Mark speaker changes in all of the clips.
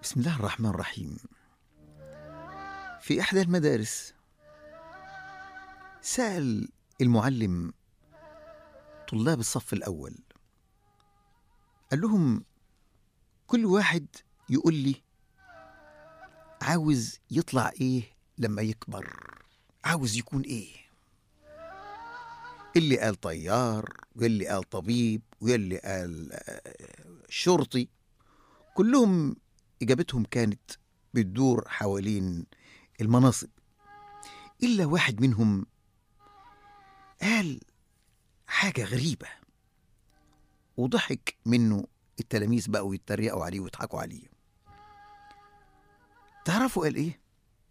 Speaker 1: بسم الله الرحمن الرحيم في إحدى المدارس سأل المعلم طلاب الصف الأول قال لهم كل واحد يقول لي عاوز يطلع إيه لما يكبر عاوز يكون إيه اللي قال طيار واللي قال طبيب واللي قال آه، شرطي كلهم إجابتهم كانت بتدور حوالين المناصب إلا واحد منهم قال حاجة غريبة وضحك منه التلاميذ بقوا يتريقوا عليه ويضحكوا عليه تعرفوا قال إيه؟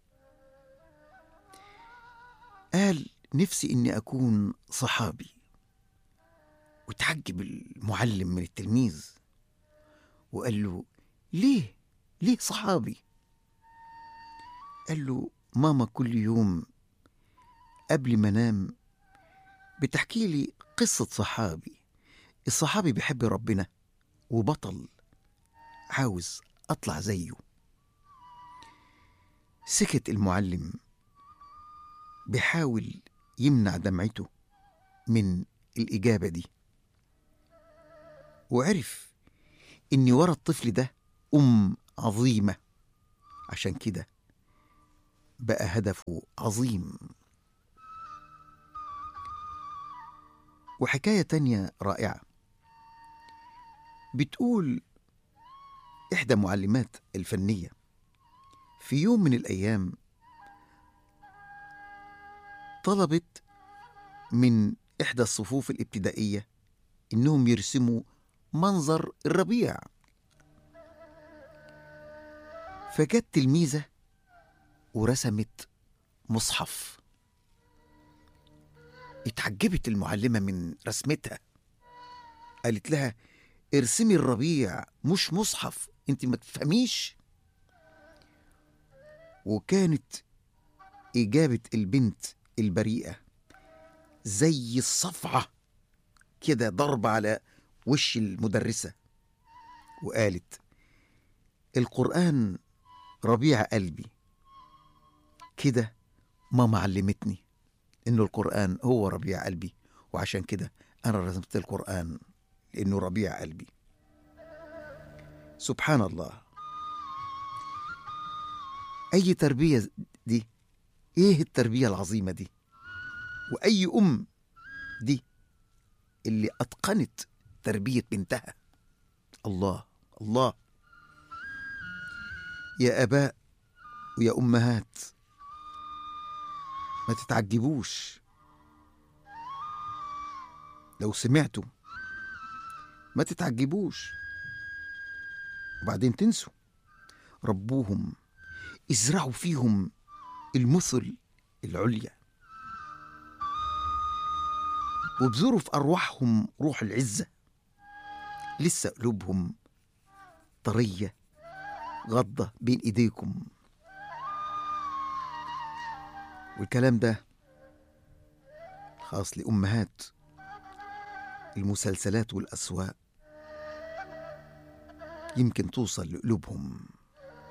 Speaker 1: قال نفسي إني أكون صحابي وتعجب المعلم من التلميذ وقال له ليه ليه صحابي قال له ماما كل يوم قبل ما انام بتحكي لي قصة صحابي الصحابي بيحب ربنا وبطل عاوز اطلع زيه سكت المعلم بيحاول يمنع دمعته من الإجابة دي وعرف إن ورا الطفل ده أم عظيمة عشان كده بقى هدفه عظيم وحكاية تانية رائعة بتقول إحدى معلمات الفنية في يوم من الأيام طلبت من إحدى الصفوف الابتدائية إنهم يرسموا منظر الربيع فجت تلميذة ورسمت مصحف اتعجبت المعلمة من رسمتها قالت لها ارسمي الربيع مش مصحف انت ما تفهميش وكانت إجابة البنت البريئة زي الصفعة كده ضربة على وش المدرسة وقالت القرآن ربيع قلبي كده ماما علمتني إنه القرآن هو ربيع قلبي وعشان كده أنا رسمت القرآن لأنه ربيع قلبي سبحان الله أي تربية دي إيه التربية العظيمة دي وأي أم دي اللي أتقنت تربية بنتها الله الله يا آباء ويا أمهات ما تتعجبوش لو سمعتوا ما تتعجبوش وبعدين تنسوا ربوهم ازرعوا فيهم المثل العليا وابذروا في أرواحهم روح العزة لسه قلوبهم طرية غضة بين إيديكم والكلام ده خاص لأمهات المسلسلات والأسواق يمكن توصل لقلوبهم